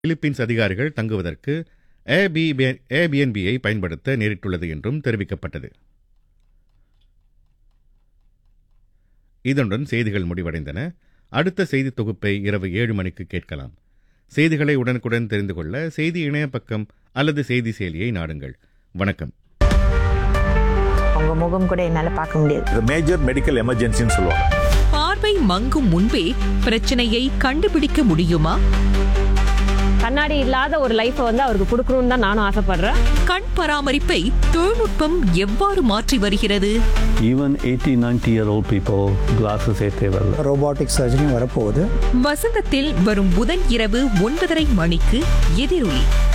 Philippines அதிகாரிகள் தங்குவதற்கு ஏபிஎன்பியை பயன்படுத்த நேரிட்டுள்ளது என்றும் தெரிவிக்கப்பட்டது இதனுடன் செய்திகள் முடிவடைந்தன அடுத்த செய்தி தொகுப்பை இரவு ஏழு மணிக்கு கேட்கலாம் செய்திகளை உடனுக்குடன் தெரிந்து கொள்ள செய்தி இணைய பக்கம் அல்லது செய்தி செயலியை நாடுங்கள் வணக்கம் உங்க முகம் கூட என்னால பார்க்க முடியாது இது மேஜர் மெடிக்கல் எமர்ஜென்சின்னு சொல்லுவாங்க பார்வை மங்கும் முன்பே பிரச்சனையை கண்டுபிடிக்க முடியுமா கண்ணாடி இல்லாத ஒரு லைஃப்பை வந்து அவருக்கு கொடுக்கணும்னு தான் நானும் ஆசைப்படுறேன் கண் பராமரிப்பை தொழில்நுட்பம் எவ்வாறு மாற்றி வருகிறது Even 80, 90 year old people, glasses ஏ தேவையில்ல ரோபாட்டிக் சர்ஜரியும் வரப்போகுது வசந்தத்தில் வரும் புதன் இரவு ஒன்பதரை மணிக்கு எதிரொலி